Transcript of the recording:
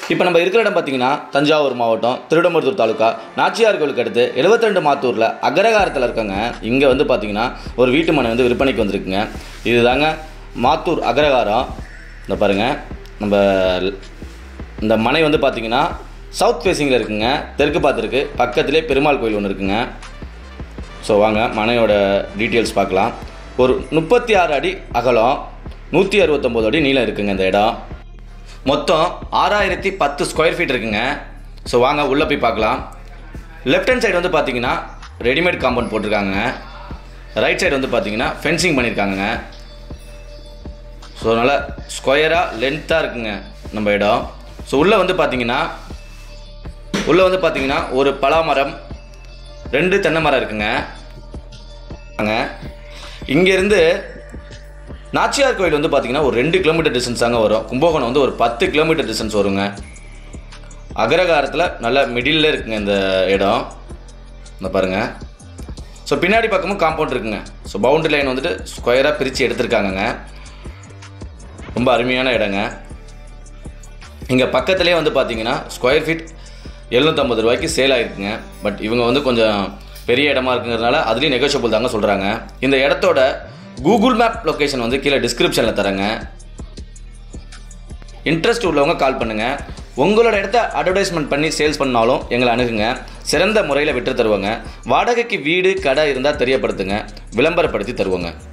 இப்போ நம்ம இருக்கிற இடம் பார்த்தீங்கன்னா தஞ்சாவூர் மாவட்டம் திருடமருத்தூர் தாலுக்கா நாச்சியார் கோவிலுக்கு அடுத்து 72 மாத்தூரில் அகரகாரத்தில் இருக்கங்க இங்கே வந்து பார்த்தீங்கன்னா ஒரு வீட்டு மனை வந்து விற்பனைக்கு வந்திருக்குங்க இதுதாங்க மாத்தூர் அகரகாரம் இந்த பாருங்கள் நம்ம இந்த மனை வந்து பார்த்தீங்கன்னா சவுத் ஃபேஸிங்கில் இருக்குங்க தெற்கு பார்த்துருக்கு பக்கத்திலே பெருமாள் கோயில் ஒன்று இருக்குங்க ஸோ வாங்க மனையோட டீட்டெயில்ஸ் பார்க்கலாம் ஒரு முப்பத்தி ஆறு அடி அகலம் நூற்றி அறுபத்தொம்போது அடி நீளம் இருக்குங்க இந்த இடம் மொத்தம் ஆறாயிரத்தி பத்து ஸ்கொயர் ஃபீட் இருக்குங்க ஸோ வாங்க உள்ளே போய் பார்க்கலாம் லெஃப்ட் ஹேண்ட் சைடு வந்து பார்த்தீங்கன்னா ரெடிமேட் காம்பவுண்ட் போட்டிருக்காங்க ரைட் சைடு வந்து பார்த்தீங்கன்னா ஃபென்சிங் பண்ணியிருக்காங்கங்க ஸோ நல்லா ஸ்கொயராக லென்த்தாக இருக்குங்க நம்ம இடம் ஸோ உள்ளே வந்து பார்த்தீங்கன்னா உள்ளே வந்து பார்த்தீங்கன்னா ஒரு பலாமரம் ரெண்டு தென்னை மரம் இருக்குங்க அங்க இங்கேருந்து நாச்சியார் கோயில் வந்து பார்த்தீங்கன்னா ஒரு ரெண்டு கிலோமீட்டர் டிஸ்டன்ஸ் தாங்க வரும் கும்பகோணம் வந்து ஒரு பத்து கிலோமீட்டர் டிஸ்டன்ஸ் வருங்க அகரகாரத்தில் நல்ல மிடில் இருக்குங்க இந்த இடம் இந்த பாருங்கள் ஸோ பின்னாடி பக்கமும் காம்பவுண்ட் இருக்குங்க ஸோ பவுண்டரி லைன் வந்துட்டு ஸ்கொயராக பிரித்து எடுத்திருக்காங்கங்க ரொம்ப அருமையான இடங்க இங்கே பக்கத்துலேயே வந்து பார்த்தீங்கன்னா ஸ்கொயர் ஃபீட் எழுநூற்றம்பது ரூபாய்க்கு சேல் ஆகிருக்குங்க பட் இவங்க வந்து கொஞ்சம் பெரிய இடமா இருக்குங்கிறதுனால அதுலேயும் நெகோஷியபிள் தாங்க சொல்கிறாங்க இந்த இடத்தோட கூகுள் மேப் லொக்கேஷன் வந்து கீழே டிஸ்கிரிப்ஷனில் தரேங்க இன்ட்ரெஸ்ட் உள்ளவங்க கால் பண்ணுங்கள் உங்களோட இடத்த அட்வர்டைஸ்மெண்ட் பண்ணி சேல்ஸ் பண்ணாலும் எங்களை அணுகுங்க சிறந்த முறையில் விட்டு தருவாங்க வாடகைக்கு வீடு கடை இருந்தால் தெரியப்படுத்துங்க விளம்பரப்படுத்தி தருவாங்க